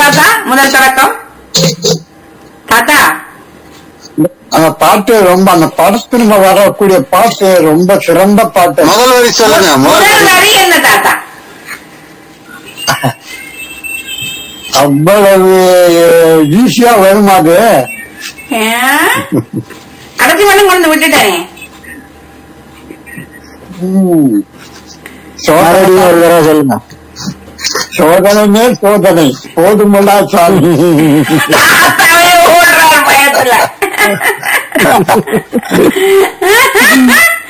தாத்தா முதல் தொடக்கம் தாத்தா அந்த பாட்டு ரொம்ப அந்த படத்துல வரக்கூடிய பாட்டு ரொம்ப சிறந்த பாட்டு முதல் வரி சொல்லுங்க முதல் முதல் வரி வரி என்ன தாத்தா அவ்வளவு ஈஸியா வருமா அது ஆ? கடைசி மட்டும் கொண்டு வந்து விட்டுட்டேன் ம். சோதனை ஒரு தடவை சொல்லுங்க சோதனைமே சோதனை போதுமுல்லா சாமி தாத்தாவே ஓடுறாரு பயத்துல